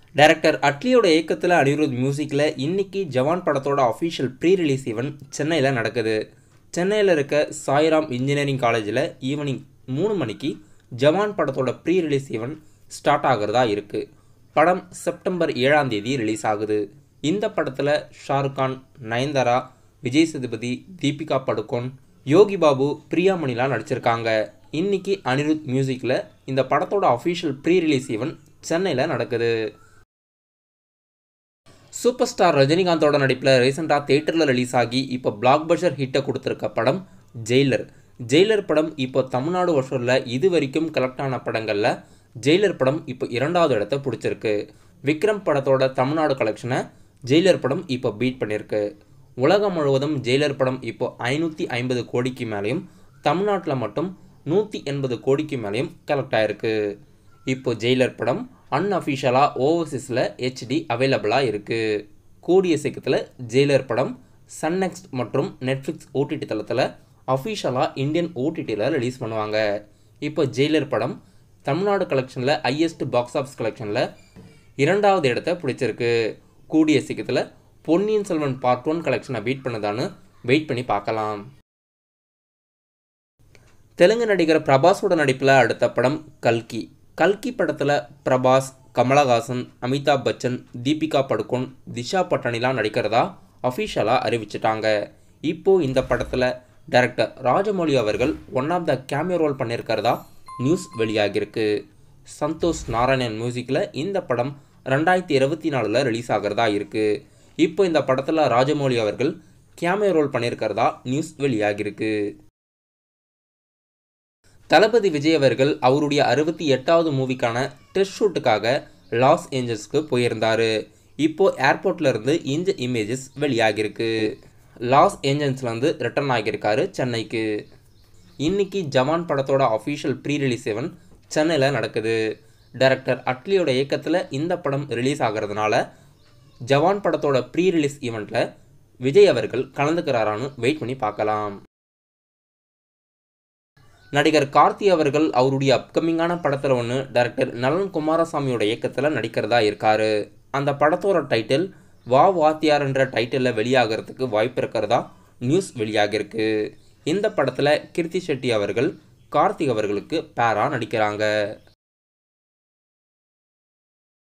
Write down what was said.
director அட்லியோட இயக்கத்தில் அனிருத் மியூசிக்கில் இன்னைக்கு ஜவான் படத்தோட அஃபிஷியல் ப்ரீ ரிலீஸ் ஈவெண்ட் சென்னையில் நடக்குது சென்னையில் இருக்க சாய்ராம் இன்ஜினியரிங் காலேஜில் ஈவினிங் மூணு மணிக்கு ஜவான் படத்தோட ப்ரீ ரிலீஸ் ஈவெண்ட் ஸ்டார்ட் ஆகிறதா இருக்குது படம் செப்டம்பர் ஏழாம் தேதி ரிலீஸ் ஆகுது இந்த படத்தில் ஷாருக் கான் நயன்தாரா விஜய் சேதுபதி தீபிகா படுகோன் யோகி பாபு பிரியாமணிலாம் நடிச்சிருக்காங்க இன்னைக்கு அனிருத் மியூசிக்கில் இந்த படத்தோட அஃபிஷியல் ப்ரீ ரிலீஸ் ஈவெண்ட் சென்னையில் நடக்குது சூப்பர் ஸ்டார் ரஜினிகாந்தோட நடிப்பில் ரீசெண்டாக தேட்டரில் ரிலீஸ் ஆகி இப்போ பிளாக் பஸ்டர் ஹிட்டை கொடுத்துருக்க படம் ஜெயிலர் ஜெயிலர் படம் இப்போ தமிழ்நாடு வருஷத்தில் இது வரைக்கும் கலெக்ட் ஆன படங்களில் ஜெயிலர் படம் இப்போ இரண்டாவது இடத்த பிடிச்சிருக்கு விக்ரம் படத்தோட தமிழ்நாடு கலெக்ஷனை ஜெயிலர் படம் இப்போ பீட் பண்ணியிருக்கு உலகம் முழுவதும் ஜெயிலர் படம் இப்போ ஐநூற்றி ஐம்பது கோடிக்கு மேலேயும் தமிழ்நாட்டில் மட்டும் நூற்றி எண்பது கோடிக்கு மேலேயும் கலெக்ட் ஆயிருக்கு இப்போ ஜெயிலர் படம் அன்அஃபிஷியலாக ஓவர்சீஸில் ஹெச்டி அவைலபிளாக இருக்குது கூடிய சீக்கிரத்தில் ஜெயிலர் படம் சன் நெக்ஸ்ட் மற்றும் நெட்ஃப்ளிக்ஸ் ஓடிடி தளத்தில் அஃபிஷியலாக இந்தியன் ஓடிடியில் ரிலீஸ் பண்ணுவாங்க இப்போ ஜெயிலர் படம் தமிழ்நாடு கலெக்ஷனில் ஹையஸ்ட் பாக்ஸ் ஆஃபீஸ் கலெக்ஷனில் இரண்டாவது இடத்த பிடிச்சிருக்கு கூடிய சீக்கிரத்தில் பொன்னியின் செல்வன் பார்ட் ஒன் கலெக்ஷனை பீட் பண்ணுதான்னு வெயிட் பண்ணி பார்க்கலாம் தெலுங்கு நடிகர் பிரபாஸோட நடிப்பில் அடுத்த படம் கல்கி கல்கி படத்தில் பிரபாஸ் கமலஹாசன் அமிதாப் பச்சன் தீபிகா படுகோன் திஷா பட்டானிலாம் நடிக்கிறதா அஃபிஷியலாக அறிவிச்சிட்டாங்க இப்போது இந்த படத்தில் டைரக்டர் ராஜமௌலி அவர்கள் one of the cameo role பண்ணியிருக்கிறதா நியூஸ் வெளியாகியிருக்கு சந்தோஷ் நாராயணன் மியூசிக்கில் இந்த படம் ரெண்டாயிரத்தி இருபத்தி நாலில் ரிலீஸ் ஆகிறதா இருக்குது இப்போ இந்த படத்தில் ராஜமௌலி அவர்கள் கேமியோ ரோல் பண்ணியிருக்கிறதா நியூஸ் வெளியாகியிருக்கு தளபதி விஜய் அவர்கள் அவருடைய அறுபத்தி எட்டாவது மூவிக்கான டெஸ்ட் ஷூட்டுக்காக லாஸ் ஏஞ்சல்ஸ்க்கு போயிருந்தார் இப்போது ஏர்போர்ட்ல இருந்து இந்த இமேஜஸ் வெளியாகியிருக்கு லாஸ் ஏஞ்சல்ஸ்லேருந்து ரிட்டர்ன் ஆகியிருக்காரு சென்னைக்கு இன்னைக்கு ஜவான் படத்தோட அஃபிஷியல் ப்ரீ ரிலீஸ் ஈவெண்ட் சென்னையில் நடக்குது டைரக்டர் அட்லியோட இயக்கத்தில் இந்த படம் ரிலீஸ் ஆகிறதுனால ஜவான் படத்தோட ப்ரீ ரிலீஸ் ஈவெண்ட்டில் விஜய் அவர்கள் கலந்துக்கிறாரான்னு வெயிட் பண்ணி பார்க்கலாம் நடிகர் கார்த்தி அவர்கள் அவருடைய அப்கமிங்கான படத்தில் ஒன்று டைரக்டர் நலன் குமாரசாமியோட இயக்கத்தில் நடிக்கிறதா இருக்காரு அந்த படத்தோட டைட்டில் வா வாத்தியார் என்ற டைட்டிலில் வெளியாகிறதுக்கு வாய்ப்பு இருக்கிறதா நியூஸ் வெளியாகிருக்கு இந்த படத்தில் கீர்த்தி செட்டி அவர்கள் கார்த்திக் அவர்களுக்கு பேரா நடிக்கிறாங்க